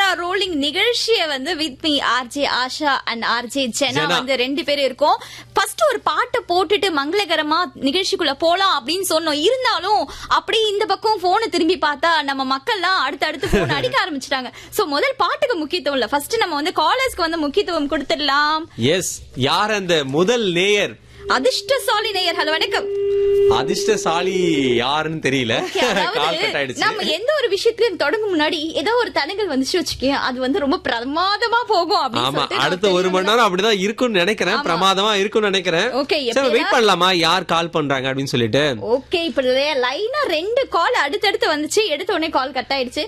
Rolling நிகழ்ச்சியை வந்து with me RJ Asha and RJ Jena Jena. வந்து ரெண்டு பேரும் இருக்கோம் ஃபர்ஸ்ட் ஒரு பாட்டை போட்டுட்டு மங்களகரமா நிகழ்ச்சிக்குள்ள போலாம் அப்படின்னு சொன்னோம் இருந்தாலும் அப்படியே இந்த பக்கம் போனை திரும்பி பார்த்தா நம்ம மக்கள்லாம் அடுத்து அடுத்து போன் அடிக்க ஆரம்பிச்சிட்டாங்க சோ முதல் பாட்டுக்கு முக்கியத்துவம் இல்ல ஃபர்ஸ்ட் நம்ம வந்து காலர்ஸ்க்கு வந்து முக்கியத்துவம் கொடுத்துடலாம் எஸ் யார் அந்த முதல் நேயர் அதிர்ஷ்டசாலி நேயர் ஹலோ வணக்கம் அதிர்ஷ்டசாலி யாருன்னு தெரியல Okay, கால் அதாவது கட் ஆயிடுச்சு நம்ம எந்த ஒரு விஷயத்தையும் தொடங்கும் முன்னாடி ஏதோ ஒரு தடங்கள் வந்துச்சு வச்சுக்கேன் அது வந்து ரொம்ப பிரமாதமா போகும் அப்படின்னு ஆமா சொல்லிட்டு அடுத்த நம்ம ஒரு மணி நேரம் அப்படிதான் இருக்கும்னு நினைக்கிறேன் ஆமா. பிரமாதமா இருக்கும்னு நினைக்கிறேன் Okay, சரி எப்படியா? வெயிட் பண்ணலாமா யார் கால் பண்றாங்க அப்படின்னு சொல்லிட்டு ஓகே இப்ப லைனா ரெண்டு கால் அடுத்தடுத்து வந்துச்சு எடுத்த உடனே கால் கட் ஆயிடுச்சு